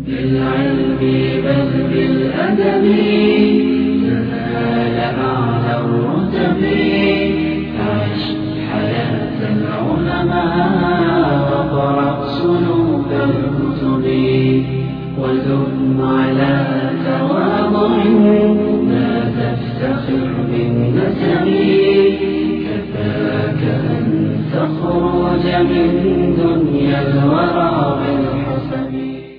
بالعلم بل بالأدب تنال أعلى الرتب عش حياة العلماء وقرأ صنوف الكتب ودم على تواضع لا تفتخر بالنسب كفاك أن تخرج من دنيا الورى بالحسب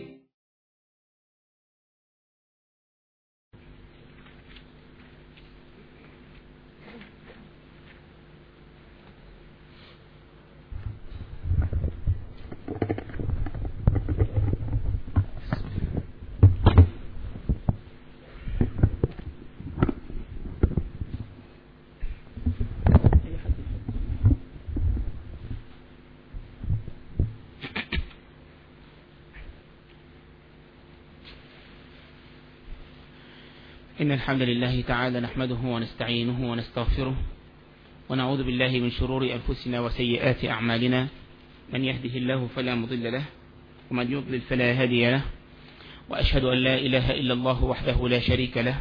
إن الحمد لله تعالى نحمده ونستعينه ونستغفره ونعوذ بالله من شرور أنفسنا وسيئات أعمالنا من يهده الله فلا مضل له ومن يضلل فلا هادي له وأشهد أن لا إله إلا الله وحده لا شريك له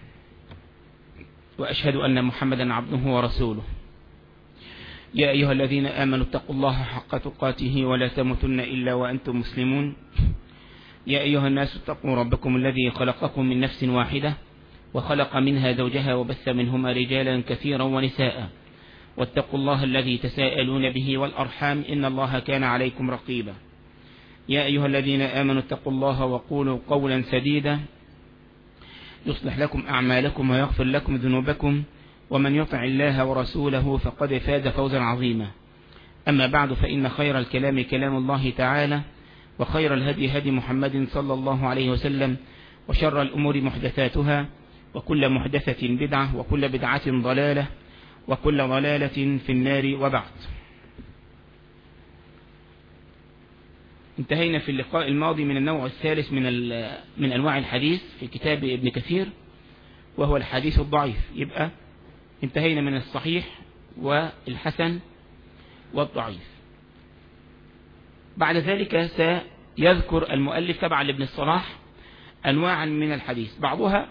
وأشهد أن محمدا عبده ورسوله يا أيها الذين آمنوا اتقوا الله حق تقاته ولا تموتن إلا وأنتم مسلمون يا أيها الناس اتقوا ربكم الذي خلقكم من نفس واحدة وخلق منها زوجها وبث منهما رجالا كثيرا ونساء واتقوا الله الذي تساءلون به والأرحام إن الله كان عليكم رقيبا يا أيها الذين آمنوا اتقوا الله وقولوا قولا سديدا يصلح لكم أعمالكم ويغفر لكم ذنوبكم ومن يطع الله ورسوله فقد فاز فوزا عظيما أما بعد فإن خير الكلام كلام الله تعالى وخير الهدي هدي محمد صلى الله عليه وسلم وشر الأمور محدثاتها وكل محدثة بدعة وكل بدعة ضلالة وكل ضلالة في النار وبعد انتهينا في اللقاء الماضي من النوع الثالث من من أنواع الحديث في كتاب ابن كثير وهو الحديث الضعيف يبقى انتهينا من الصحيح والحسن والضعيف بعد ذلك سيذكر المؤلف تبعا لابن الصلاح أنواعا من الحديث بعضها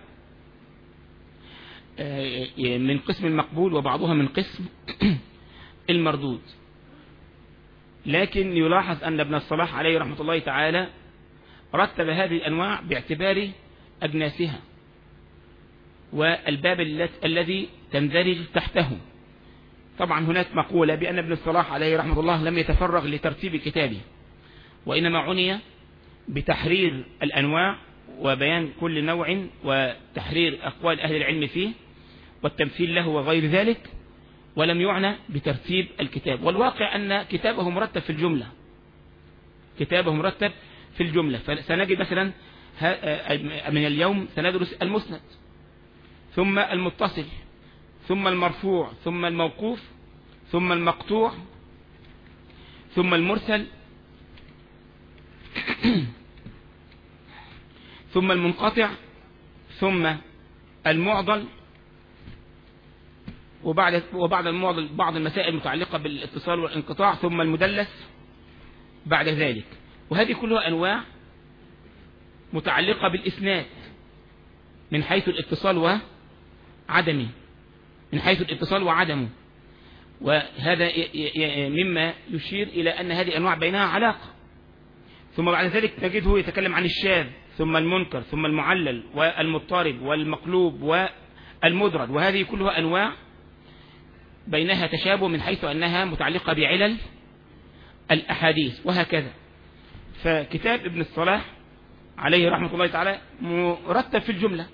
من قسم المقبول وبعضها من قسم المردود لكن يلاحظ أن ابن الصلاح عليه رحمة الله تعالى رتب هذه الأنواع باعتبار أجناسها والباب الذي تندرج تحته طبعا هناك مقولة بأن ابن الصلاح عليه رحمة الله لم يتفرغ لترتيب كتابه وإنما عني بتحرير الأنواع وبيان كل نوع وتحرير أقوال أهل العلم فيه والتمثيل له وغير ذلك ولم يعنى بترتيب الكتاب والواقع أن كتابه مرتب في الجملة كتابه مرتب في الجملة فسنجد مثلا من اليوم سندرس المسند ثم المتصل ثم المرفوع ثم الموقوف ثم المقطوع ثم المرسل ثم المنقطع ثم المعضل وبعد وبعد المعضل بعض المسائل المتعلقة بالاتصال والانقطاع ثم المدلس بعد ذلك وهذه كلها أنواع متعلقة بالإسناد من حيث الاتصال وعدمه من حيث الاتصال وعدمه وهذا مما يشير إلى أن هذه أنواع بينها علاقة ثم بعد ذلك نجده يتكلم عن الشاذ ثم المنكر ثم المعلل والمضطرب والمقلوب والمدرج وهذه كلها أنواع بينها تشابه من حيث أنها متعلقة بعلل الأحاديث وهكذا فكتاب ابن الصلاح عليه رحمة الله تعالى مرتب في الجملة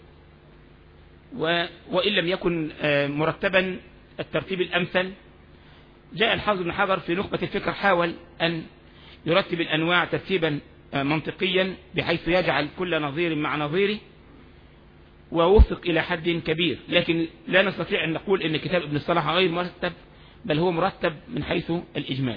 وإن لم يكن مرتبا الترتيب الأمثل جاء الحافظ بن حجر في نخبة الفكر حاول أن يرتب الأنواع ترتيبا منطقيا بحيث يجعل كل نظير مع نظيره ووفق إلى حد كبير لكن لا نستطيع أن نقول أن كتاب ابن الصلاح غير مرتب بل هو مرتب من حيث الإجمال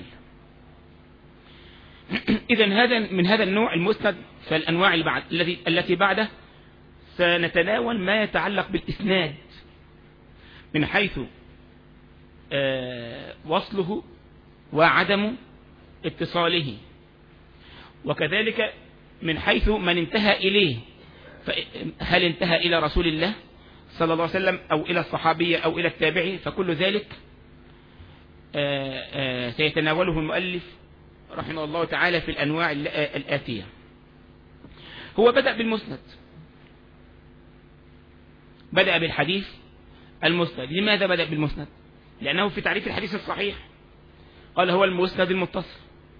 إذا هذا من هذا النوع المسند فالأنواع اللي بعد الذي التي بعده سنتناول ما يتعلق بالإسناد من حيث وصله وعدم اتصاله وكذلك من حيث من انتهى إليه هل انتهى إلى رسول الله صلى الله عليه وسلم أو إلى الصحابية أو إلى التابعي فكل ذلك سيتناوله المؤلف رحمه الله تعالى في الأنواع الآتية هو بدأ بالمسند بدأ بالحديث المسند لماذا بدأ بالمسند لأنه في تعريف الحديث الصحيح قال هو المسند المتصل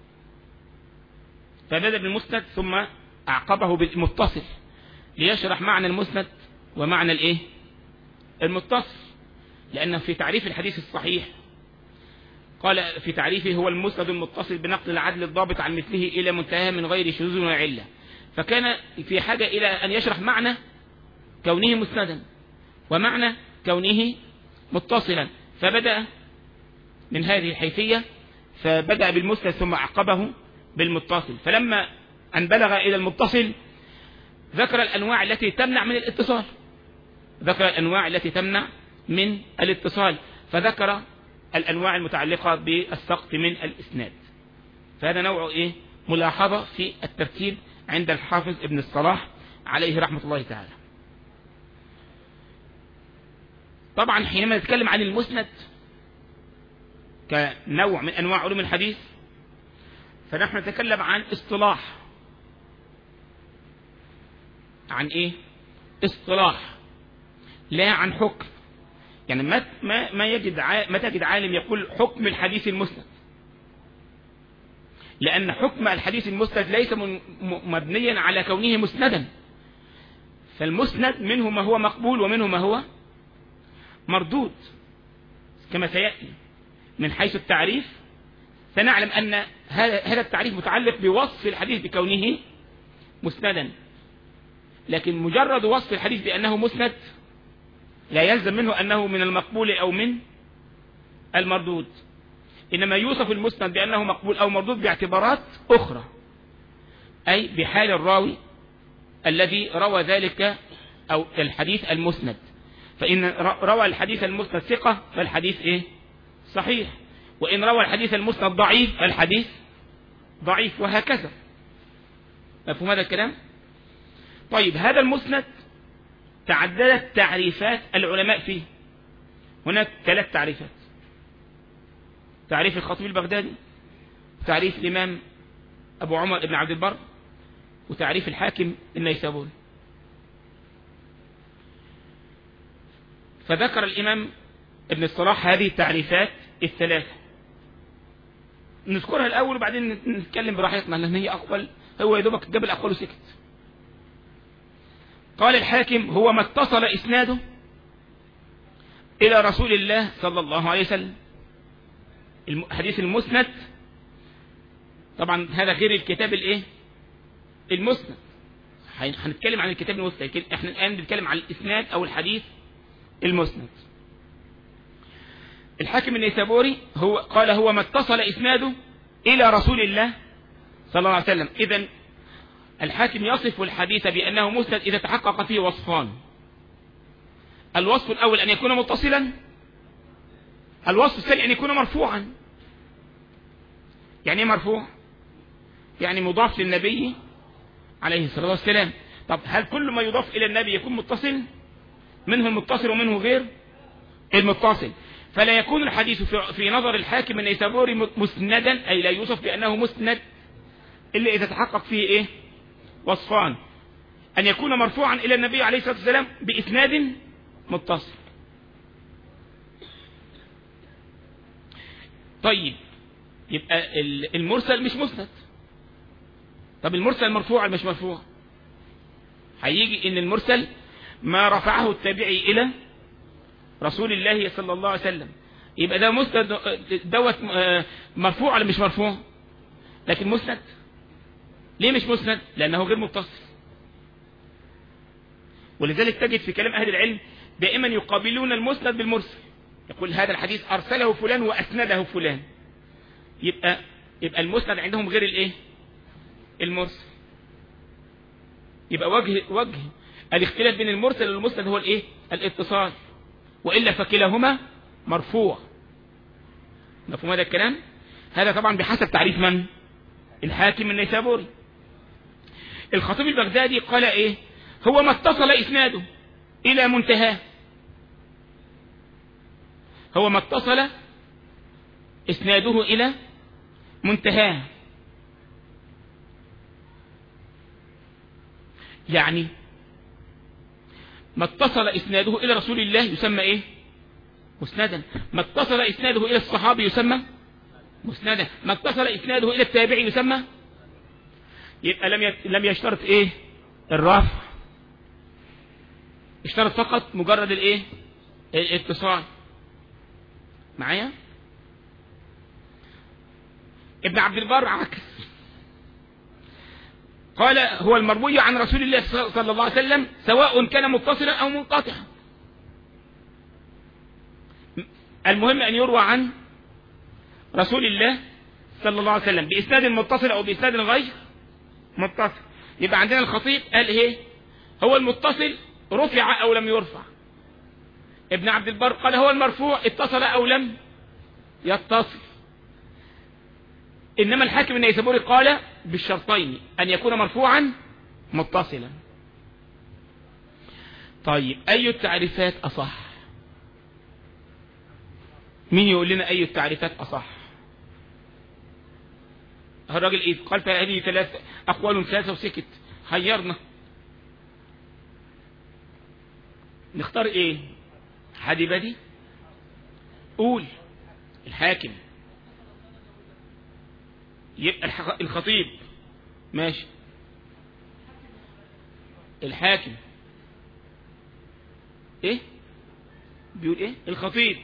فبدأ بالمسند ثم أعقبه بالمتصل ليشرح معنى المسند ومعنى الايه المتصل لأنه في تعريف الحديث الصحيح قال في تعريفه هو المسند المتصل بنقل العدل الضابط عن مثله إلى منتهى من غير شذوذ وعلة فكان في حاجة إلى أن يشرح معنى كونه مسندا ومعنى كونه متصلا فبدأ من هذه الحيثية فبدأ بالمسند ثم أعقبه بالمتصل فلما أن بلغ إلى المتصل ذكر الأنواع التي تمنع من الاتصال ذكر الأنواع التي تمنع من الاتصال فذكر الأنواع المتعلقة بالسقط من الإسناد فهذا نوع إيه ملاحظة في الترتيب عند الحافظ ابن الصلاح عليه رحمة الله تعالى طبعا حينما نتكلم عن المسند كنوع من أنواع علوم الحديث فنحن نتكلم عن اصطلاح عن ايه اصطلاح لا عن حكم يعني ما ما ما يجد ما تجد عالم يقول حكم الحديث المسند لأن حكم الحديث المسند ليس مبنيا على كونه مسندا فالمسند منه ما هو مقبول ومنه ما هو مردود كما سيأتي من حيث التعريف سنعلم أن هذا التعريف متعلق بوصف الحديث بكونه مسندا لكن مجرد وصف الحديث بأنه مسند لا يلزم منه أنه من المقبول أو من المردود إنما يوصف المسند بأنه مقبول أو مردود باعتبارات أخرى أي بحال الراوي الذي روى ذلك أو الحديث المسند فإن روى الحديث المسند ثقة فالحديث إيه صحيح وإن روى الحديث المسند ضعيف فالحديث ضعيف وهكذا مفهوم هذا الكلام طيب هذا المسند تعددت تعريفات العلماء فيه هناك ثلاث تعريفات تعريف الخطيب البغدادي تعريف الإمام أبو عمر بن عبد البر وتعريف الحاكم النيسابوري فذكر الإمام ابن الصلاح هذه التعريفات الثلاثة نذكرها الأول وبعدين نتكلم براحتنا لأن هي أقبل هو يدوبك جاب الأقوال وسكت قال الحاكم هو ما اتصل إسناده إلى رسول الله صلى الله عليه وسلم الحديث المسند طبعا هذا غير الكتاب الايه المسند هنتكلم عن الكتاب المسند احنا الآن بنتكلم عن الإسناد أو الحديث المسند الحاكم النيسابوري هو قال هو ما اتصل إسناده إلى رسول الله صلى الله عليه وسلم إذا الحاكم يصف الحديث بأنه مسند إذا تحقق فيه وصفان الوصف الأول أن يكون متصلا الوصف الثاني أن يكون مرفوعا يعني ايه مرفوع يعني مضاف للنبي عليه الصلاة والسلام طب هل كل ما يضاف إلى النبي يكون متصل منه المتصل ومنه غير المتصل فلا يكون الحديث في نظر الحاكم النيسابوري مسندا أي لا يوصف بأنه مسند إلا إذا تحقق فيه إيه وصفان أن يكون مرفوعا إلى النبي عليه الصلاة والسلام بإسناد متصل طيب يبقى المرسل مش مسند طب المرسل مرفوع مش مرفوع هيجي ان المرسل ما رفعه التابعي الى رسول الله صلى الله عليه وسلم يبقى ده مسند دوت مرفوع ولا مش مرفوع لكن مسند ليه مش مسند لأنه غير متصل ولذلك تجد في كلام أهل العلم دائما يقابلون المسند بالمرسل يقول هذا الحديث أرسله فلان وأسنده فلان يبقى يبقى المسند عندهم غير الايه المرسل يبقى وجه وجه الاختلاف بين المرسل والمسند هو الايه الاتصال والا فكلاهما مرفوع مفهوم هذا الكلام هذا طبعا بحسب تعريف من الحاكم النيسابوري الخطيب البغدادي قال ايه هو ما اتصل اسناده الى منتهاه هو ما اتصل اسناده الى منتهاه يعني ما اتصل اسناده الى رسول الله يسمى ايه مسندا ما اتصل اسناده الى الصحابي يسمى مسندا ما اتصل اسناده الى التابعي يسمى يبقى لم لم يشترط ايه الرفع اشترط فقط مجرد الايه الاتصال معايا ابن عبد البر عكس قال هو المروي عن رسول الله صلى الله عليه وسلم سواء كان متصلا او منقطعا المهم ان يروى عن رسول الله صلى الله عليه وسلم باسناد متصل او باسناد غير متصل يبقى عندنا الخطيب قال ايه هو المتصل رفع او لم يرفع ابن عبد البر قال هو المرفوع اتصل او لم يتصل انما الحاكم النيسابوري قال بالشرطين ان يكون مرفوعا متصلا طيب اي التعريفات اصح مين يقول لنا اي التعريفات اصح الراجل ايه قال فهذه ثلاث اقوال ثلاثه وسكت حيرنا نختار ايه حدي بدي قول الحاكم يبقى الخطيب ماشي الحاكم ايه بيقول ايه الخطيب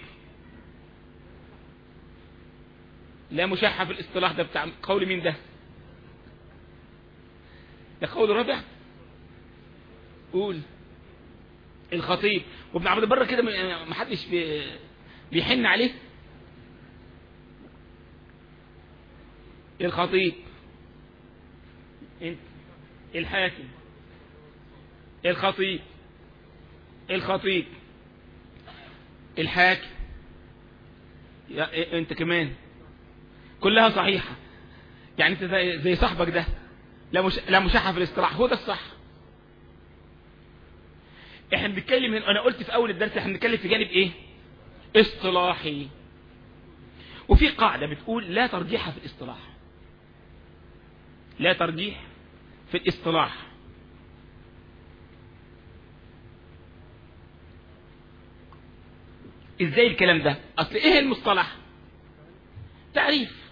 لا مشاحة في الاصطلاح ده بتاع قول مين ده ده قول رابع قول الخطيب وابن عبد البر كده ما حدش بيحن عليه الخطيب انت الحاكم الخطيب الخطيب الحاكم انت كمان كلها صحيحة يعني انت زي, زي صاحبك ده لا مش لا مشاحة في الاصطلاح هو ده الصح احنا بنتكلم هنا انا قلت في اول الدرس احنا بنتكلم في جانب ايه اصطلاحي وفي قاعدة بتقول لا ترجيح في الاصطلاح لا ترجيح في الاصطلاح ازاي الكلام ده اصل ايه المصطلح تعريف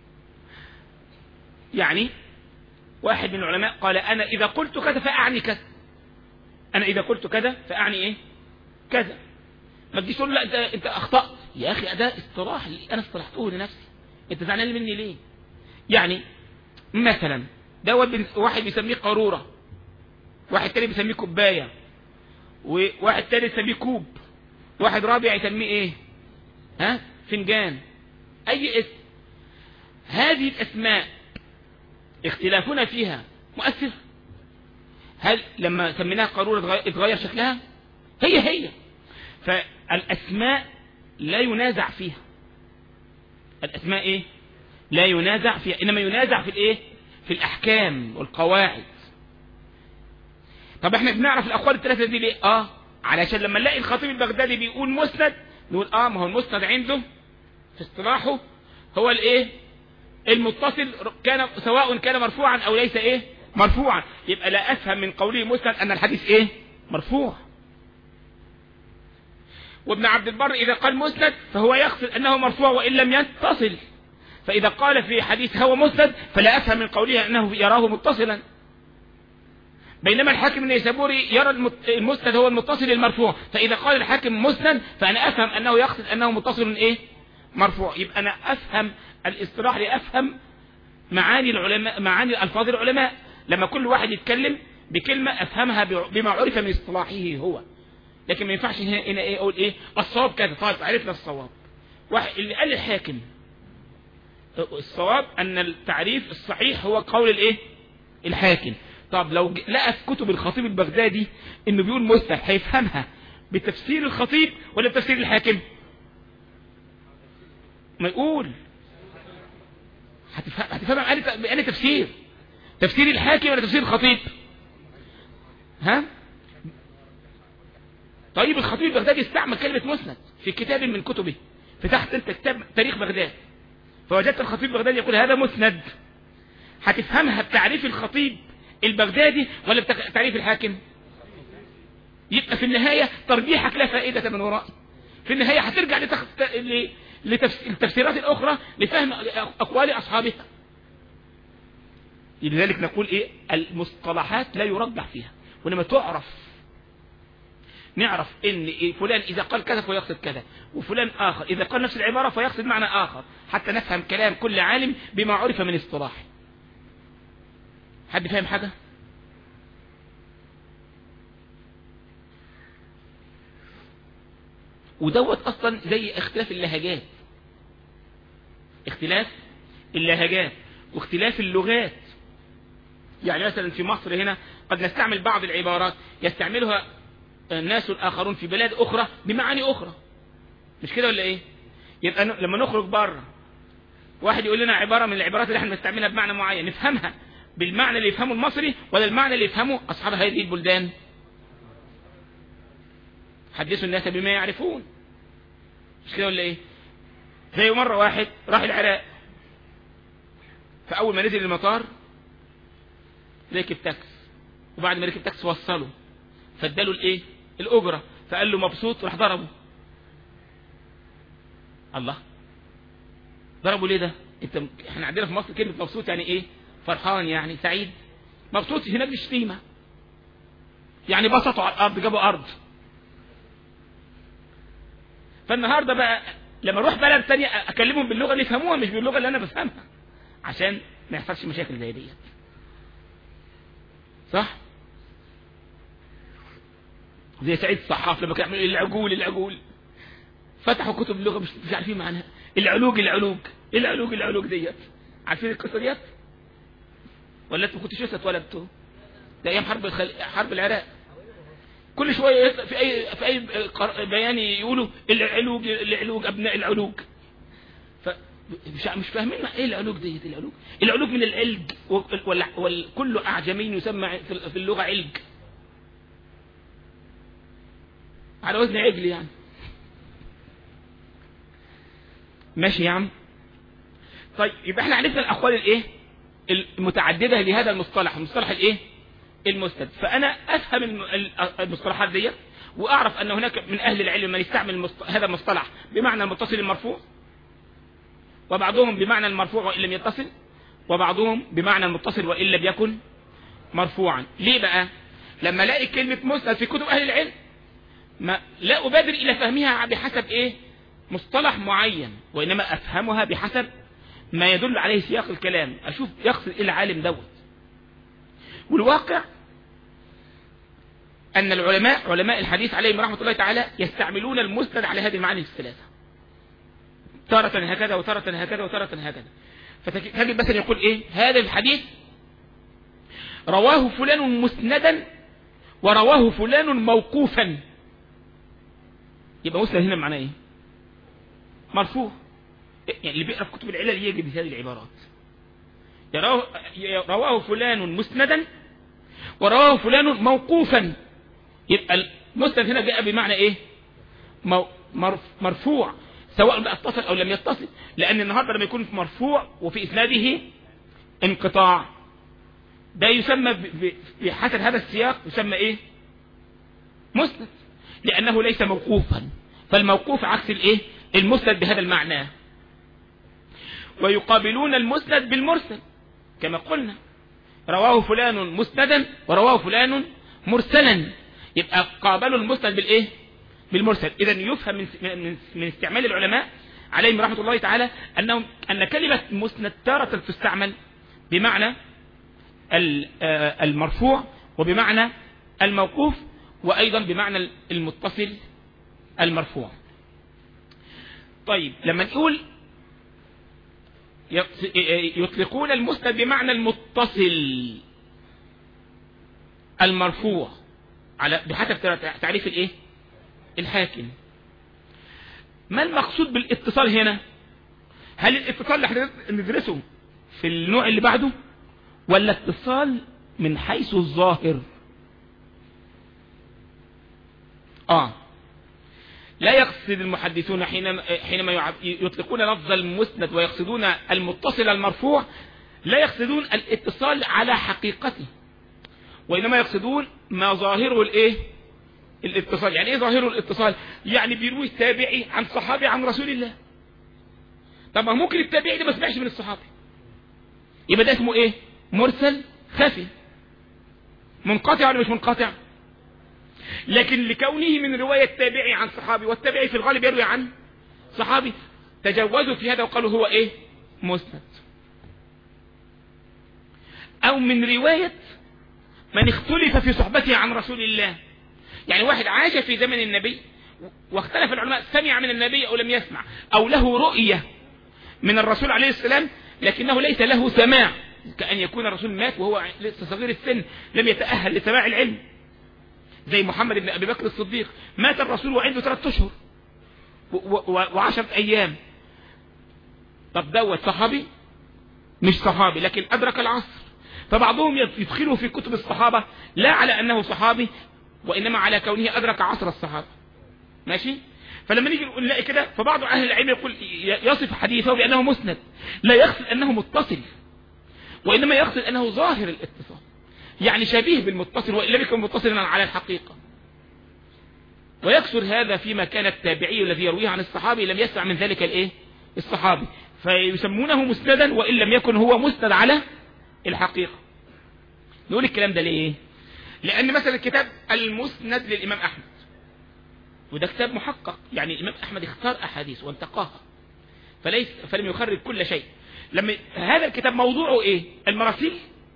يعني واحد من العلماء قال انا اذا قلت كذا فاعني كذا انا اذا قلت كذا فاعني ايه كذا ما تجيش تقول لا انت انت اخطات يا اخي ده اصطلاح انا اصطلحته لنفسي انت زعلان مني ليه يعني مثلا ده واحد بيسميه قارورة واحد تاني بيسميه كوباية وواحد تاني يسميه كوب واحد رابع يسميه ايه ها فنجان اي اسم هذه الاسماء اختلافنا فيها مؤثر هل لما سميناها قارورة اتغير شكلها هي هي فالاسماء لا ينازع فيها الاسماء ايه لا ينازع فيها انما ينازع في الايه في الاحكام والقواعد طب احنا بنعرف الاقوال الثلاثه دي ليه اه علشان لما نلاقي الخطيب البغدادي بيقول مسند نقول اه ما هو المسند عنده في اصطلاحه هو الايه المتصل كان سواء كان مرفوعا او ليس ايه مرفوعا يبقى لا افهم من قوله مسند ان الحديث ايه مرفوع وابن عبد البر اذا قال مسند فهو يقصد انه مرفوع وان لم يتصل فإذا قال في حديث هو مسند فلا أفهم من قوله أنه يراه متصلا بينما الحاكم النيسابوري يرى المسند هو المتصل المرفوع فإذا قال الحاكم مسند فأنا أفهم أنه يقصد أنه متصل إيه مرفوع يبقى أنا أفهم الاصطلاح لأفهم معاني العلماء معاني ألفاظ العلماء لما كل واحد يتكلم بكلمة أفهمها بما عرف من اصطلاحه هو لكن ما ينفعش هنا إيه أقول إيه الصواب كذا طيب عرفنا الصواب واحد اللي قال الحاكم الصواب ان التعريف الصحيح هو قول الايه الحاكم طب لو لقى في كتب الخطيب البغدادي انه بيقول مسند هيفهمها بتفسير الخطيب ولا بتفسير الحاكم ما يقول هتفهم هتفهمها بأي تفسير تفسير الحاكم ولا تفسير الخطيب ها طيب الخطيب البغدادي استعمل كلمة مسند في كتاب من كتبه فتحت انت كتاب تاريخ بغداد فوجدت الخطيب البغدادي يقول هذا مسند هتفهمها بتعريف الخطيب البغدادي ولا بتعريف الحاكم يبقى في النهاية ترجيحك لا فائدة من ورائه في النهاية هترجع للتفسيرات الأخرى لفهم أقوال أصحابها لذلك نقول إيه المصطلحات لا يرجح فيها ولما تعرف نعرف ان إيه فلان اذا قال كذا فيقصد كذا وفلان اخر اذا قال نفس العبارة فيقصد معنى اخر حتى نفهم كلام كل عالم بما عرف من اصطلاح حد فاهم حاجة ودوت اصلا زي اختلاف اللهجات اختلاف اللهجات واختلاف اللغات يعني مثلا في مصر هنا قد نستعمل بعض العبارات يستعملها الناس الآخرون في بلاد أخرى بمعاني أخرى مش كده ولا إيه يبقى لما نخرج بره واحد يقول لنا عبارة من العبارات اللي احنا بنستعملها بمعنى معين نفهمها بالمعنى اللي يفهمه المصري ولا المعنى اللي يفهمه أصحاب هذه البلدان حدثوا الناس بما يعرفون مش كده ولا ايه زي مرة واحد راح العراق فأول ما نزل المطار ركب تاكس وبعد ما ركب تاكس وصله فاداله الايه الأجرة فقال له مبسوط راح ضربه الله ضربه ليه ده انت احنا عندنا في مصر كلمة مبسوط يعني ايه فرحان يعني سعيد مبسوط هناك الشتيمة يعني بسطوا على الارض جابوا ارض فالنهاردة بقى لما اروح بلد تانية اكلمهم باللغة اللي يفهموها مش باللغة اللي انا بفهمها عشان ما يحصلش مشاكل زي ديت صح زي سعيد الصحاف لما كانوا يعملوا العقول العقول فتحوا كتب اللغة مش مش عارفين معناها العلوق العلوق ايه العلوق العلوق ديت عارفين القصة ديت ولا انتوا كنتوا لسه اتولدتوا ده ايام حرب الخل... حرب العراق كل شوية في اي في اي بيان يقولوا العلوق العلوق ابناء العلوق ف مش مش فاهمين ايه العلوق ديت العلوق العلوق من العلج وكل اعجمي يسمى في اللغة علج على وزن عجل يعني ماشي يا عم طيب يبقى احنا عرفنا الاقوال الايه المتعددة لهذا المصطلح المصطلح الايه المسند فانا افهم المصطلحات ديت واعرف ان هناك من اهل العلم من يستعمل هذا المصطلح بمعنى المتصل المرفوع وبعضهم بمعنى المرفوع وان لم يتصل وبعضهم بمعنى المتصل وان لم يكن مرفوعا ليه بقى لما الاقي كلمة مسند في كتب اهل العلم ما لا أبادر إلى فهمها بحسب إيه مصطلح معين وإنما أفهمها بحسب ما يدل عليه سياق الكلام أشوف يقصد إيه العالم دوت والواقع أن العلماء علماء الحديث عليهم رحمة الله تعالى يستعملون المسند على هذه المعاني الثلاثة تارة هكذا وتارة هكذا وتارة هكذا فتجد مثلا يقول إيه هذا الحديث رواه فلان مسندا ورواه فلان موقوفا يبقى مسند هنا معناه ايه مرفوع يعني اللي بيقرا في كتب العلل يجد هذه العبارات رواه فلان مسندا ورواه فلان موقوفا يبقى المسند هنا جاء بمعنى ايه مرفوع سواء بقى اتصل او لم يتصل لان النهارده لما يكون في مرفوع وفي اسناده انقطاع ده يسمى بحسب هذا السياق يسمى ايه مسند لأنه ليس موقوفا فالموقوف عكس الايه المسند بهذا المعنى ويقابلون المسند بالمرسل كما قلنا رواه فلان مسندا ورواه فلان مرسلا يبقى قابلوا المسند بالايه بالمرسل اذا يفهم من, من, من استعمال العلماء عليهم رحمة الله تعالى أنهم أن كلمة مسند تارة تستعمل بمعنى المرفوع وبمعنى الموقوف وأيضا بمعنى المتصل المرفوع طيب لما نقول يطلقون المسند بمعنى المتصل المرفوع على بحسب تعريف الايه الحاكم ما المقصود بالاتصال هنا هل الاتصال اللي احنا ندرسه في النوع اللي بعده ولا اتصال من حيث الظاهر اه لا يقصد المحدثون حينما حينما يطلقون لفظ المسند ويقصدون المتصل المرفوع لا يقصدون الاتصال على حقيقته وإنما يقصدون ما ظاهره الايه الاتصال يعني ايه ظاهره الاتصال يعني بيروي التابعي عن صحابي عن رسول الله طب ما ممكن التابعي ده ما سمعش من الصحابي يبقى ده اسمه ايه مرسل خفي منقطع ولا مش منقطع لكن لكونه من رواية تابعي عن صحابي والتابعي في الغالب يروي عن صحابي تجوزوا في هذا وقالوا هو ايه مسند او من رواية من اختلف في صحبته عن رسول الله يعني واحد عاش في زمن النبي واختلف العلماء سمع من النبي او لم يسمع او له رؤية من الرسول عليه السلام لكنه ليس له سماع كأن يكون الرسول مات وهو لسه صغير السن لم يتأهل لسماع العلم زي محمد بن أبي بكر الصديق مات الرسول وعنده ثلاثة أشهر وعشرة أيام طب دوت صحابي مش صحابي لكن أدرك العصر فبعضهم يدخله في كتب الصحابة لا على أنه صحابي وإنما على كونه أدرك عصر الصحابة ماشي فلما نيجي نلاقي كده فبعض أهل العلم يقول يصف حديثه بأنه مسند لا يقصد أنه متصل وإنما يقصد أنه ظاهر الاتصال يعني شبيه بالمتصل وإن لم يكن متصلا على الحقيقة ويكثر هذا فيما كان التابعي الذي يرويه عن الصحابي لم يسمع من ذلك الايه الصحابي فيسمونه مسندا وإن لم يكن هو مسند على الحقيقة نقول الكلام ده ليه لأن مثلا كتاب المسند للإمام أحمد وده كتاب محقق يعني الإمام أحمد اختار أحاديث وانتقاها فليس فلم يخرج كل شيء لما هذا الكتاب موضوعه ايه المراسيل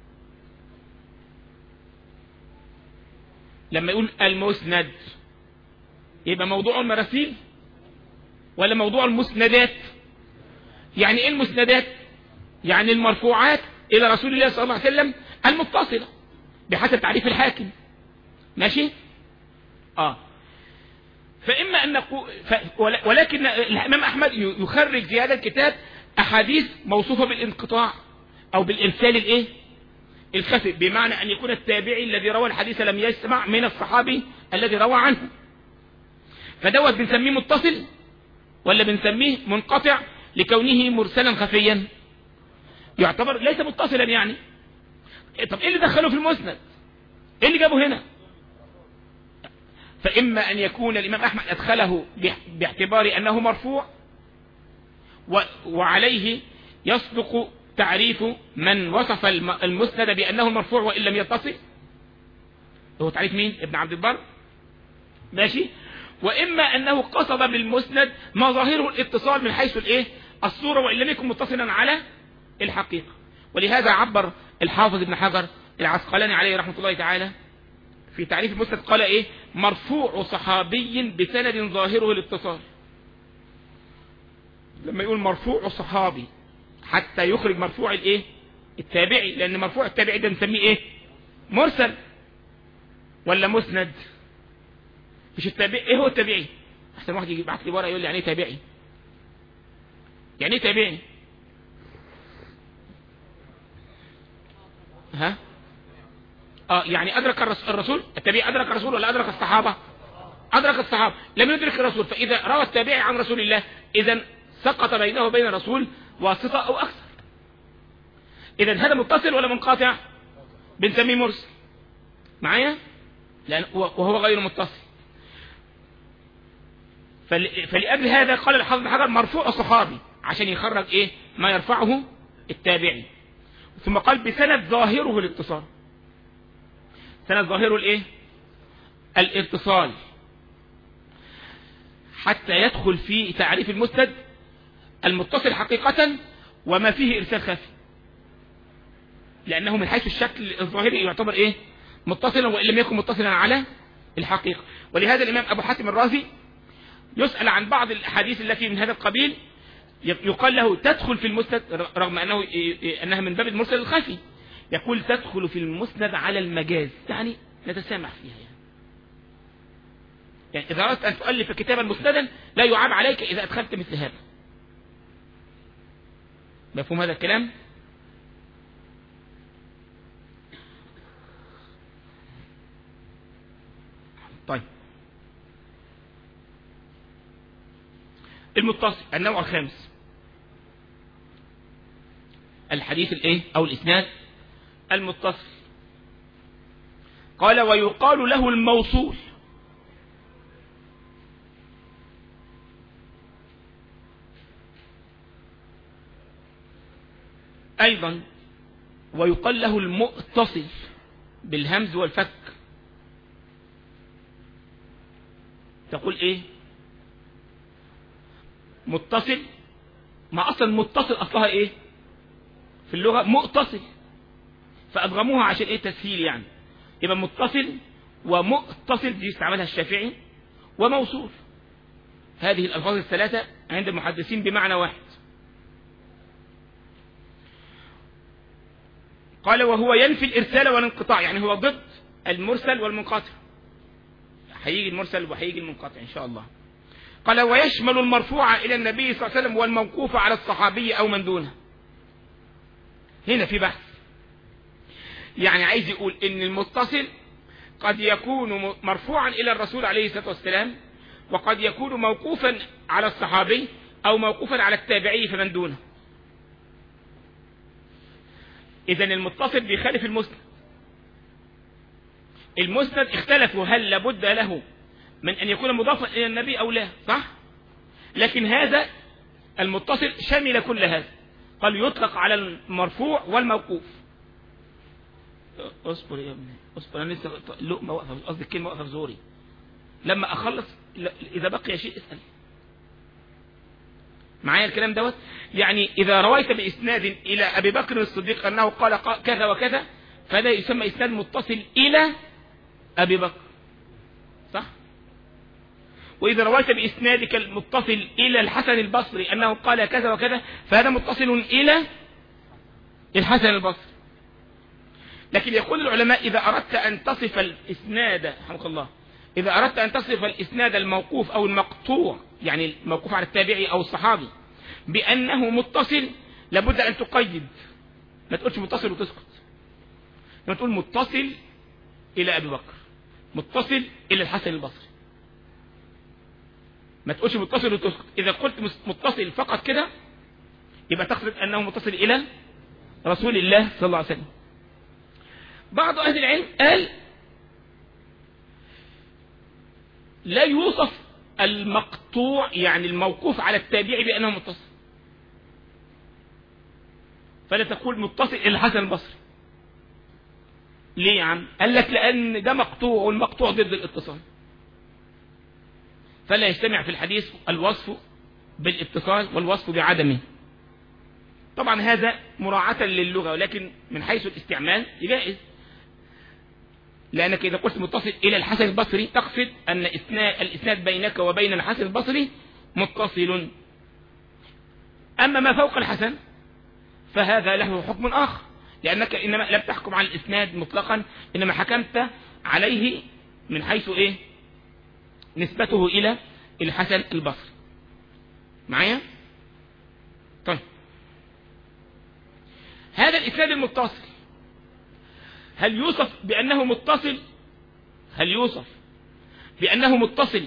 لما يقول المسند يبقى موضوع المراسيل ولا موضوع المسندات يعني ايه المسندات يعني المرفوعات الى رسول الله صلى الله عليه وسلم المتصلة بحسب تعريف الحاكم ماشي اه فإما أن نقول ف... ولكن الإمام أحمد يخرج في هذا الكتاب أحاديث موصوفة بالانقطاع أو بالإرسال الإيه الخفي بمعنى أن يكون التابعي الذي روى الحديث لم يسمع من الصحابي الذي روى عنه فدوت بنسميه متصل ولا بنسميه منقطع لكونه مرسلا خفيا يعتبر ليس متصلا يعني طب ايه اللي دخله في المسند ايه اللي جابه هنا فإما أن يكون الإمام أحمد أدخله باعتبار أنه مرفوع وعليه يصدق تعريف من وصف المسند بأنه المرفوع وإن لم يتصل هو تعريف مين ابن عبد البر ماشي وإما أنه قصد بالمسند ما ظاهره الاتصال من حيث الإيه الصورة وإن لم يكن متصلا على الحقيقة ولهذا عبر الحافظ ابن حجر العسقلاني عليه رحمة الله تعالى في تعريف المسند قال ايه مرفوع صحابي بسند ظاهره الاتصال لما يقول مرفوع صحابي حتى يخرج مرفوع الايه التابعي لان مرفوع التابعي ده نسميه ايه مرسل ولا مسند مش التابعي ايه هو التابعي احسن واحد يجي يبعت لي ورقه يقول لي يعني ايه تابعي يعني ايه تابعي ها اه يعني ادرك الرسول التابعي ادرك الرسول ولا ادرك الصحابه ادرك الصحابه لم يدرك الرسول فاذا روى التابعي عن رسول الله اذا سقط بينه وبين الرسول واسطة أو أكثر إذا هذا متصل ولا منقطع بنسميه مرسل معايا لأن وهو غير متصل فلأجل هذا قال الحافظ حجر مرفوع الصحابي عشان يخرج إيه ما يرفعه التابعي ثم قال بسند ظاهره الاتصال سند ظاهره الايه الاتصال حتى يدخل في تعريف المسند المتصل حقيقة وما فيه إرسال خفي لأنه من حيث الشكل الظاهري يعتبر إيه متصلا وإن لم يكن متصلا على الحقيقة ولهذا الإمام أبو حاتم الرازي يسأل عن بعض الأحاديث التي من هذا القبيل يقال له تدخل في المسند رغم أنه أنها من باب المرسل الخفي يقول تدخل في المسند على المجاز يعني نتسامح فيها يعني يعني إذا أردت أن تؤلف كتابا مسندا لا يعاب عليك إذا أدخلت مثل هذا مفهوم هذا الكلام طيب المتصل النوع الخامس الحديث الايه او الاسناد المتصل قال ويقال له الموصول ايضا ويقال له المؤتصل بالهمز والفك تقول ايه متصل ما اصلا متصل اصلها ايه في اللغة مؤتصل فادغموها عشان ايه تسهيل يعني يبقى متصل ومؤتصل دي استعملها الشافعي وموصول هذه الالفاظ الثلاثة عند المحدثين بمعنى واحد قال وهو ينفي الارسال والانقطاع يعني هو ضد المرسل والمنقطع هيجي المرسل وهيجي المنقطع ان شاء الله قال ويشمل المرفوع الى النبي صلى الله عليه وسلم والموقوف على الصحابي او من دونه هنا في بحث يعني عايز يقول ان المتصل قد يكون مرفوعا الى الرسول عليه الصلاة والسلام وقد يكون موقوفا على الصحابي او موقوفا على التابعي فمن دونه اذا المتصل بيخالف المسند المسند اختلفوا هل لابد له من ان يكون مضافا الى النبي او لا صح لكن هذا المتصل شمل كل هذا قال يطلق على المرفوع والموقوف اصبر يا ابني اصبر انا لسه لقمه واقفه قصدي الكلمه واقفه في زوري لما اخلص اذا بقي شيء اسال معايا الكلام دوت يعني اذا رويت باسناد الى ابي بكر الصديق انه قال كذا وكذا فهذا يسمى اسناد متصل الى ابي بكر صح واذا رويت باسنادك المتصل الى الحسن البصري انه قال كذا وكذا فهذا متصل الى الحسن البصري لكن يقول العلماء إذا أردت أن تصف الإسناد رحمك الله إذا أردت أن تصف الإسناد الموقوف أو المقطوع يعني الموقوف على التابعي أو الصحابي بأنه متصل لابد أن تقيد ما تقولش متصل وتسكت لما تقول متصل إلى أبي بكر متصل إلى الحسن البصري ما تقولش متصل وتسكت إذا قلت متصل فقط كده يبقى تقصد أنه متصل إلى رسول الله صلى الله عليه وسلم بعض أهل العلم قال لا يوصف المقطوع يعني الموقوف على التابع بأنه متصل فلا تقول متصل إلى الحسن البصري ليه يا عم قال لك لأن ده مقطوع والمقطوع ضد الاتصال فلا يجتمع في الحديث الوصف بالاتصال والوصف بعدمه طبعا هذا مراعاة للغة ولكن من حيث الاستعمال جائز لأنك إذا قلت متصل إلى الحسن البصري تقصد أن الإسناد بينك وبين الحسن البصري متصل أما ما فوق الحسن فهذا له حكم آخر لأنك إنما لم تحكم على الإسناد مطلقا إنما حكمت عليه من حيث إيه نسبته إلى الحسن البصري معايا طيب هذا الإسناد المتصل هل يوصف بأنه متصل هل يوصف بأنه متصل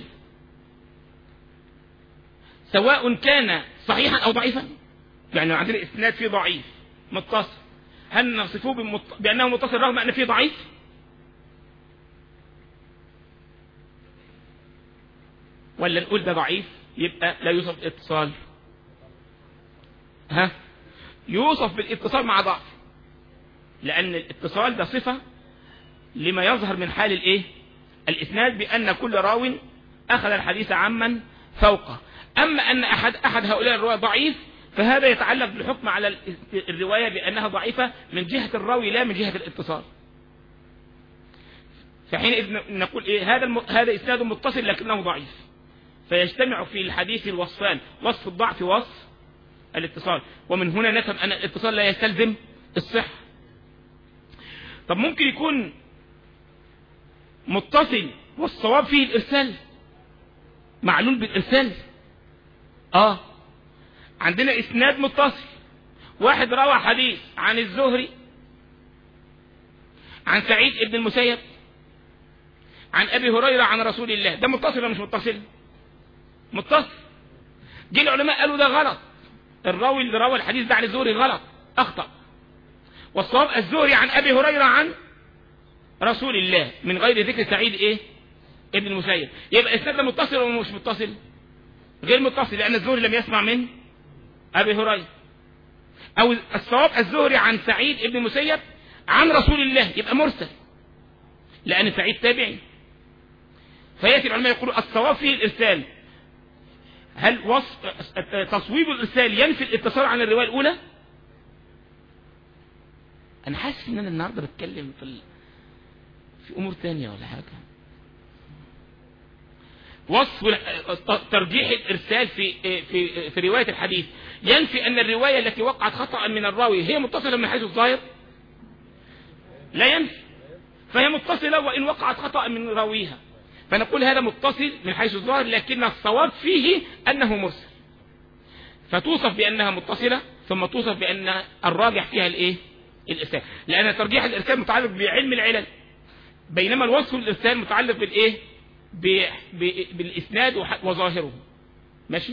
سواء كان صحيحا أو ضعيفا يعني عندنا إسناد فيه ضعيف متصل هل نصفه بمت... بأنه متصل رغم أن فيه ضعيف ولا نقول ده ضعيف يبقى لا يوصف اتصال ها يوصف بالاتصال مع ضعف لأن الاتصال ده صفة لما يظهر من حال الايه الاسناد بأن كل راو أخذ الحديث عمن فوقه أما أن أحد أحد هؤلاء الرواة ضعيف فهذا يتعلق بالحكم على الرواية بأنها ضعيفة من جهة الراوي لا من جهة الاتصال فحينئذ نقول إيه هذا الم... هذا إسناد متصل لكنه ضعيف فيجتمع في الحديث الوصفان وصف الضعف ووصف الاتصال ومن هنا نفهم أن الاتصال لا يستلزم الصحة طب ممكن يكون متصل والصواب فيه الإرسال معلول بالإرسال آه عندنا إسناد متصل واحد روى حديث عن الزهري عن سعيد ابن المسيب عن ابي هريره عن رسول الله ده متصل ولا مش متصل متصل جه العلماء قالوا ده غلط الراوي اللي روى الحديث ده عن الزهري غلط اخطا والصواب الزهري عن ابي هريره عن رسول الله من غير ذكر سعيد ايه ابن المسيب يبقى الاسناد ده متصل ولا مش متصل غير متصل لان الزهري لم يسمع من ابي هريره او الصواب الزهري عن سعيد ابن المسيب عن رسول الله يبقى مرسل لان سعيد تابعي فياتي العلماء يقولوا الصواب فيه الارسال هل وصف تصويب الارسال ينفي الاتصال عن الروايه الاولى انا حاسس ان انا النهارده بتكلم في ال... في امور تانية ولا حاجه وصف ال- ترجيح الارسال في في في روايه الحديث ينفي ان الروايه التي وقعت خطا من الراوي هي متصله من حيث الظاهر لا ينفي فهي متصله وان وقعت خطا من راويها فنقول هذا متصل من حيث الظاهر لكن الصواب فيه انه مرسل فتوصف بانها متصله ثم توصف بان الراجح فيها الايه الارسال لان ترجيح الارسال متعلق بعلم العلل بينما الوصف الارسال متعلق بالايه ب... ب... بالاسناد وح- وظاهره ماشي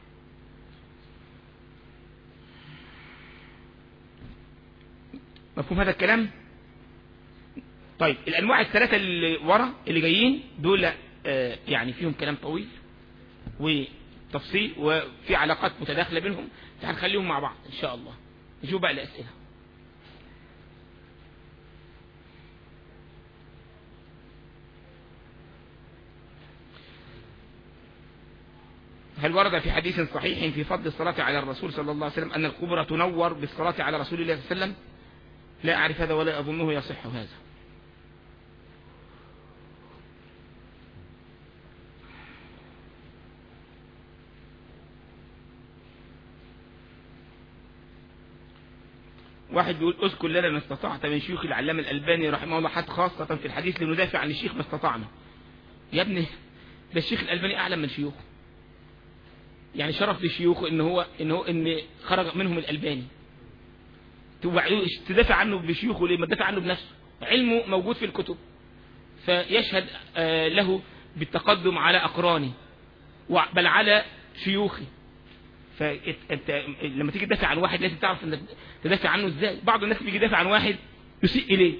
مفهوم هذا الكلام طيب الانواع الثلاثه اللي ورا اللي جايين دول آه، يعني فيهم كلام طويل وتفصيل وفي علاقات متداخله بينهم هنخليهم مع بعض ان شاء الله نشوف بقى الاسئله هل ورد في حديث صحيح في فضل الصلاة على الرسول صلى الله عليه وسلم أن القبر تنور بالصلاة على رسول الله صلى الله عليه وسلم لا أعرف هذا ولا أظنه يصح هذا واحد بيقول اذكر لنا ما استطعت من شيوخ العلامة الألباني رحمه الله حد خاصة في الحديث لندافع عن الشيخ ما استطعنا يا ابني ده الشيخ الألباني أعلم من شيوخه يعني شرف لشيوخه ان هو ان هو ان خرج منهم الألباني تبقى تدافع عنه بشيوخه ليه ما تدافع عنه بنفسه علمه موجود في الكتب فيشهد آه، له بالتقدم على أقرانه وع- بل على شيوخه فانت لما تيجي تدافع عن واحد لازم تعرف انك تدافع عنه ازاي بعض الناس بيجي يدافع عن واحد يسيء اليه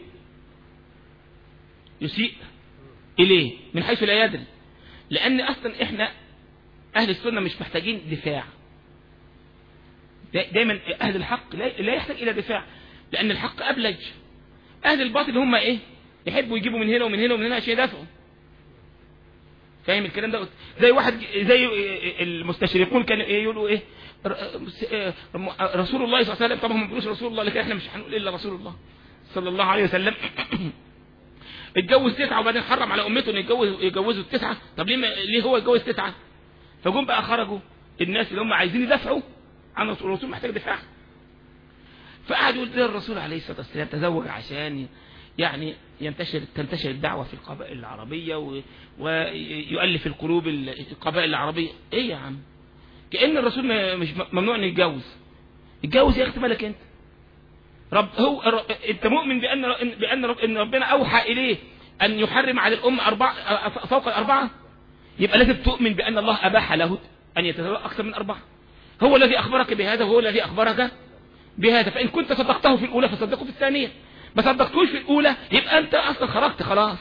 يسيء اليه من حيث لا يدري لان اصلا احنا اهل السنه مش محتاجين دفاع دا- دايما اهل الحق لا لا يحتاج الى دفاع لان الحق ابلج اهل الباطل هم ايه يحبوا يجيبوا من هنا ومن هنا ومن هنا عشان يدافعوا فاهم الكلام ده زي واحد زي المستشرقون كانوا ايه يقولوا ايه ر- رسول الله صلى الله عليه وسلم طبعا هم ما بيقولوش رسول الله لكن احنا مش هنقول الا رسول الله صلى الله عليه وسلم اتجوز تسعة وبعدين حرم على امته ان يتجوز يجوزوا التسعة طب ليه ما ليه هو يتجوز تسعة فجم بقى خرجوا الناس اللي هم عايزين يدافعوا عن الرسول الرسول محتاج دفاع فقعد يقول ده الرسول عليه الصلاة والسلام تزوج عشان يعني ينتشر تنتشر الدعوة في القبائل العربية و- ويؤلف القلوب القبائل العربية ايه يا عم كأن الرسول ما- مش ممنوع انه يتجوز يتجوز يا اختي مالك انت رب هو ر- انت مؤمن بان ر- بان رب ان ربنا اوحى اليه ان يحرم على الام اربعه فوق الاربعه يبقى لازم تؤمن بان الله اباح له ان يتزوج اكثر من اربعه هو الذي اخبرك بهذا وهو الذي اخبرك بهذا فان كنت صدقته في الاولى فصدقه في الثانيه ما صدقتوش في الاولى يبقى انت اصلا خرجت خلاص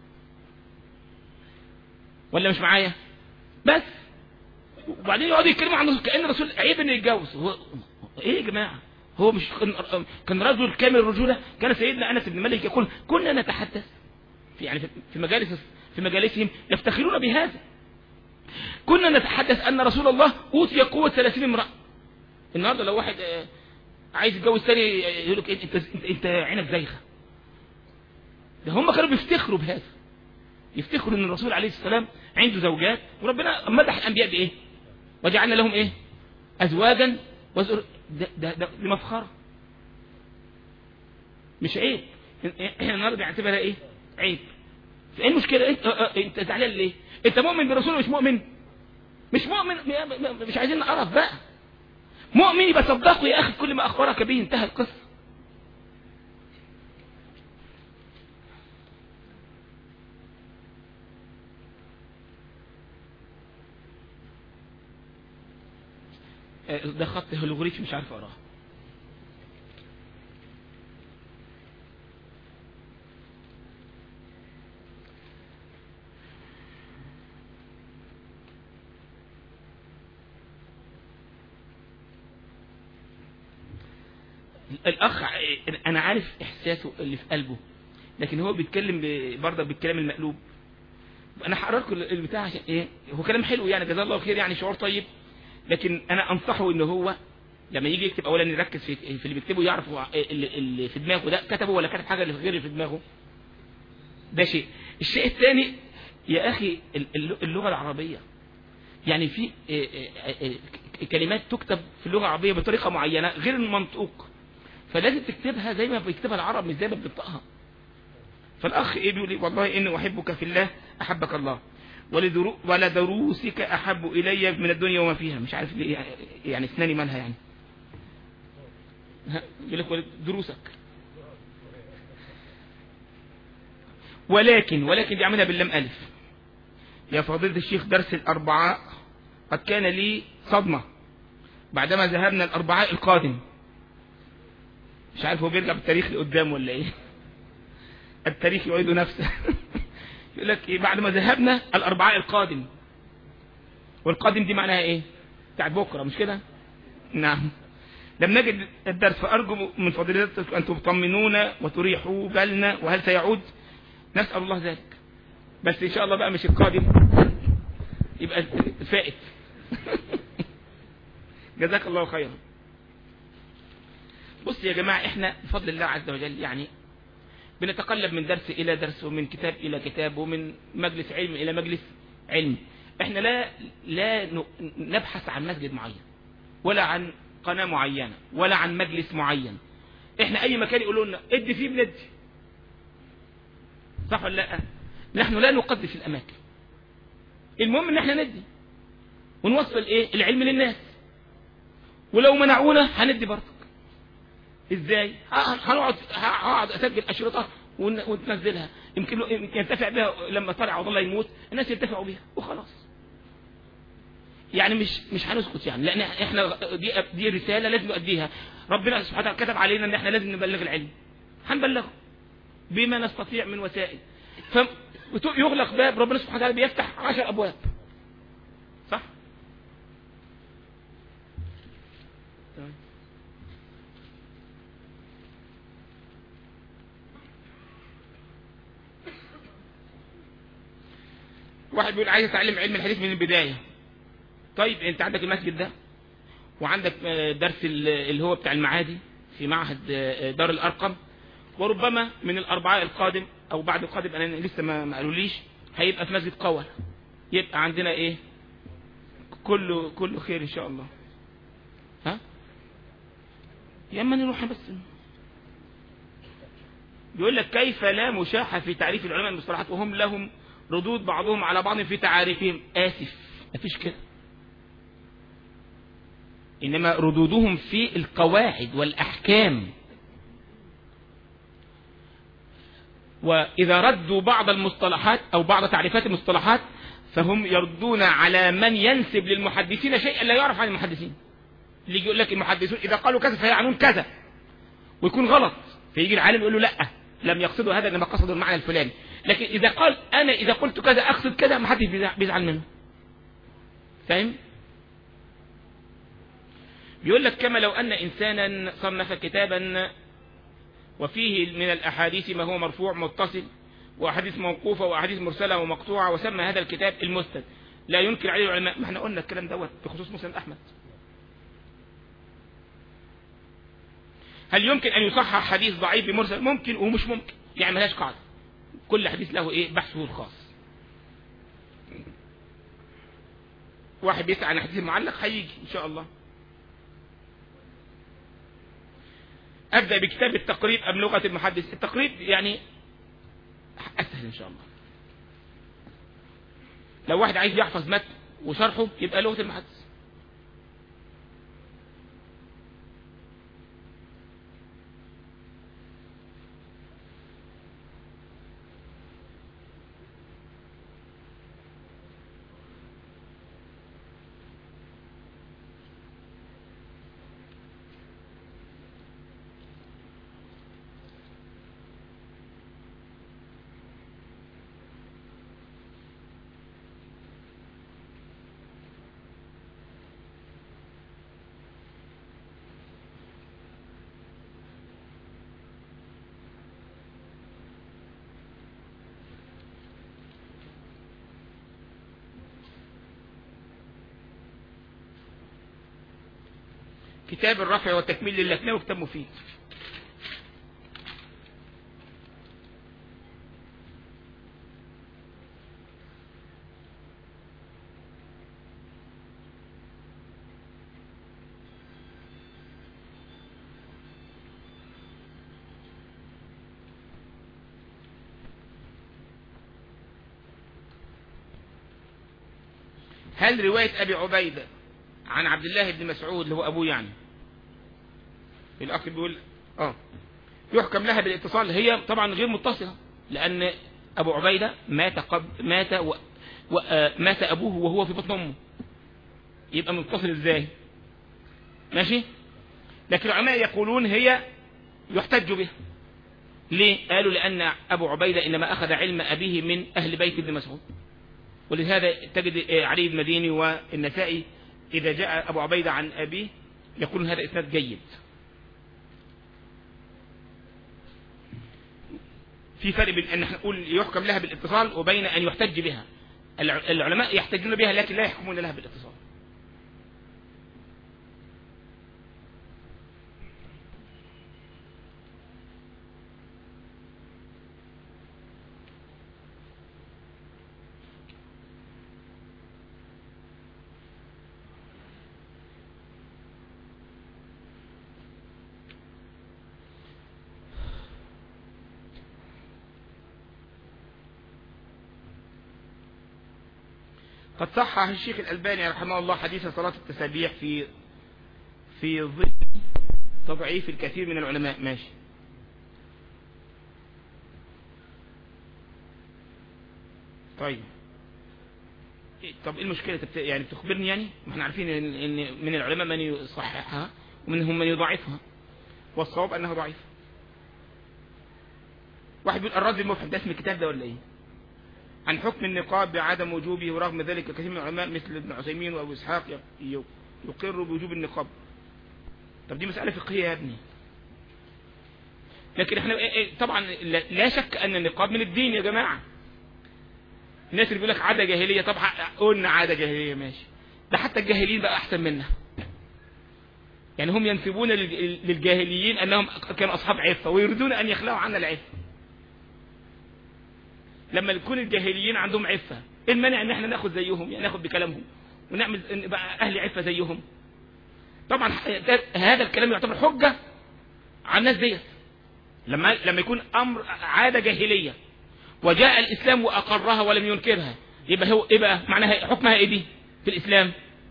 ولا مش معايا بس وبعدين يقعدوا يتكلموا عن الرسول كان الرسول عيب انه يتجوز هو ايه يا جماعه هو مش كان كان رجل كامل الرجوله كان سيدنا انس بن مالك يقول كنا نتحدث في يعني في- في مجالس في مجالسهم يفتخرون بهذا كنا نتحدث ان رسول الله اوتي قوه 30 امراه النهارده لو واحد آه، عايز يتجوز تاني يقول لك انت انت, انت عينك زايغه ده هم كانوا بيفتخروا بهذا يفتخروا ان الرسول عليه السلام عنده زوجات وربنا مدح الانبياء بايه وجعلنا لهم ايه ازواجا وزر ده ده ده دي مفخره مش عيب احنا النهارده بنعتبرها ايه عيب فايه المشكله انت اه اه انت زعلان ليه انت مؤمن برسول ولا مش مؤمن مش مؤمن م- م- مش عايزين نقرف بقى مؤمن يبقى صدقه يا اخي كل ما اخبرك به انتهى القصه آه، ده خط هيروغليفي مش عارف اقراه الاخ ع- انا عارف احساسه اللي في قلبه لكن هو بيتكلم ب- برضه بالكلام المقلوب انا هقرا لكم البتاع عشان ايه هو كلام حلو يعني جزاه الله خير يعني شعور طيب لكن انا انصحه ان هو لما يجي يكتب اولا يركز في, في اللي بيكتبه يعرف هو اللي, اللي في دماغه ده كتبه ولا كتب حاجه اللي غير اللي في دماغه ده شيء الشيء الثاني يا اخي ال- ال- اللغه العربيه يعني في إيه إيه إيه كلمات تكتب في اللغه العربيه بطريقه معينه غير المنطوق فلازم تكتبها زي ما بيكتبها العرب مش زي ما بتنطقها فالاخ ايه بيقول لي والله اني احبك في الله احبك الله ولدرو ولدروسك احب الي من الدنيا وما فيها مش عارف ليه يعني- يعني اسناني مالها يعني ها، يقول لك ولد- دروسك ولكن ولكن دي عاملها باللام الف يا فضيلة الشيخ درس الاربعاء قد كان لي صدمة بعدما ذهبنا الاربعاء القادم مش عارف هو بيرجع بالتاريخ لقدام ولا ايه التاريخ يعيد نفسه يقول لك ايه بعد ما ذهبنا الاربعاء القادم والقادم دي معناها ايه بتاعت بكره مش كده نعم لم نجد الدرس فارجو من فضيلتكم ان تطمنونا وتريحوا بالنا وهل سيعود نسال الله ذلك بس ان شاء الله بقى مش القادم يبقى فائت جزاك الله خيرا بص يا جماعه احنا بفضل الله عز وجل يعني بنتقلب من درس إلى درس ومن كتاب إلى كتاب ومن مجلس علم إلى مجلس علم احنا لا لا ن- نبحث عن مسجد معين ولا عن قناة معينة ولا عن مجلس معين احنا اي مكان يقولوا لنا ادي فيه بندي صح ولا لا نحن لا نقدس الاماكن المهم ان احنا ندي ونوصل ايه العلم للناس ولو منعونا هندي برضك ازاي ه- هنقعد هقعد اسجل اشرطه ون- وننزلها يمكن له- يمكن ينتفع بها لما طارق عبد الله يموت الناس ينتفعوا بيها وخلاص يعني مش مش هنسكت يعني لان احنا دي دي رساله لازم نؤديها ربنا سبحانه وتعالى كتب علينا ان احنا لازم نبلغ العلم هنبلغه بما نستطيع من وسائل فيغلق باب ربنا سبحانه وتعالى بيفتح عشر ابواب صح تمام واحد بيقول عايز اتعلم علم الحديث من البداية طيب انت عندك المسجد ده وعندك آه، درس ال- اللي هو بتاع المعادي في معهد آه، دار الارقم وربما من الاربعاء القادم او بعد القادم انا لسه ما ما قالوليش هيبقى في مسجد قول يبقى عندنا ايه كله كله خير ان شاء الله ها يا اما نروح بس يقول لك كيف لا مشاحة في تعريف العلماء المصطلحات وهم لهم ردود بعضهم على بعض في تعاريفهم آسف مفيش كده إنما ردودهم في القواعد والأحكام وإذا ردوا بعض المصطلحات أو بعض تعريفات المصطلحات فهم يردون على من ينسب للمحدثين شيئا لا يعرف عن المحدثين اللي يجي يقول لك المحدثون إذا قالوا كذا فيعنون كذا ويكون غلط فيجي العالم يقول له لا لم يقصدوا هذا انما قصدوا المعنى الفلاني لكن اذا قال انا اذا قلت كذا اقصد كذا ما حدش بيزع- بيزعل منه فاهم بيقول لك كما لو ان انسانا صنف كتابا وفيه من الاحاديث ما هو مرفوع متصل واحاديث موقوفه واحاديث مرسله ومقطوعه وسمى هذا الكتاب المسند لا ينكر عليه العلماء ما احنا قلنا الكلام دوت بخصوص مسند احمد هل يمكن ان يصحح حديث ضعيف بمرسل ممكن ومش ممكن يعني ملهاش قاعده كل حديث له ايه بحثه الخاص واحد بيسأل عن حديث معلق هيجي ان شاء الله ابدا بكتاب التقريب ام لغه المحدث التقريب يعني اسهل ان شاء الله لو واحد عايز يحفظ متن وشرحه يبقى لغه المحدث كتاب الرفع والتكميل للكناوي كتاب مفيد هل رواية أبي عبيدة عن عبد الله بن مسعود اللي هو أبوه يعني الأخ بيقول آه يحكم لها بالاتصال هي طبعا غير متصلة لأن أبو عبيدة مات قبل مات و... و... آه مات أبوه وهو في بطن أمه يبقى متصل إزاي ماشي لكن العلماء يقولون هي يحتج بها ليه قالوا لأن أبو عبيدة إنما أخذ علم أبيه من أهل بيت ابن مسعود ولهذا تجد علي بن مديني والنسائي إذا جاء أبو عبيدة عن أبيه يقول هذا إسناد جيد في فرق بين أن نقول يحكم لها بالاتصال وبين أن يحتج بها العلماء يحتجون بها لكن لا يحكمون لها بالاتصال قد صحح الشيخ الألباني رحمه الله حديث صلاة التسابيح في في ظل تضعيف الكثير من العلماء ماشي طيب طب ايه المشكلة يعني بتخبرني يعني ما احنا عارفين ان من العلماء من يصححها ومنهم من يضعفها والصواب انها ضعيفة واحد بيقول الرد المفهم ده اسم الكتاب ده ولا ايه عن حكم النقاب بعدم وجوبه ورغم ذلك كثير من العلماء مثل ابن عثيمين وابو اسحاق يقر بوجوب النقاب طب دي مسألة فقهية يا ابني لكن احنا طبعا لا شك ان النقاب من الدين يا جماعة الناس اللي بيقول لك عادة جاهلية طب قلنا عادة جاهلية ماشي ده حتى الجاهليين بقى احسن منا يعني هم ينسبون للجاهليين انهم كانوا اصحاب عفة ويريدون ان يخلعوا عنا العفة لما يكون الجاهليين عندهم عفة ايه المانع ان احنا ناخد زيهم يعني ناخد بكلامهم ونعمل بقى اهل عفة زيهم طبعا هذا الكلام يعتبر حجة على الناس ديت لما لما يكون امر عادة جاهلية وجاء الاسلام واقرها ولم ينكرها يبقى هو ايه بقى معناها حكمها ايه دي في الاسلام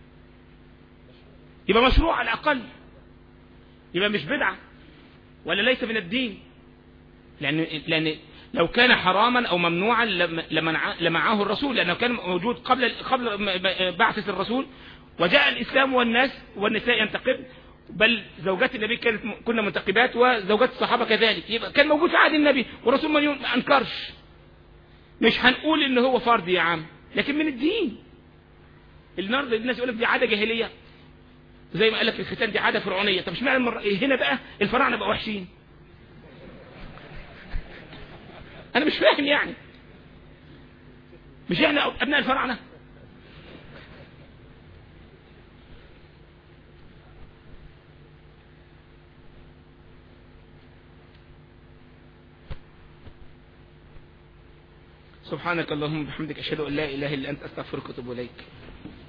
يبقى مشروع على الاقل يبقى مش بدعة ولا ليس من الدين لان لان لو كان حراما او ممنوعا لمنعه الرسول لانه كان موجود قبل قبل بعثة الرسول وجاء الاسلام والناس والنساء ينتقب بل زوجات النبي كانت كنا منتقبات وزوجات الصحابة كذلك يبقى كان موجود في عهد النبي والرسول ما انكرش مش هنقول ان هو فرض يا عم لكن من الدين النهارده الناس يقول لك دي عاده جاهليه زي ما قال لك الختان دي عاده فرعونيه طب اشمعنى المر... هنا بقى الفراعنه بقوا وحشين انا مش فاهم يعني مش احنا ابناء الفراعنه سبحانك اللهم وبحمدك اشهد ان لا اله الا انت استغفرك واتوب اليك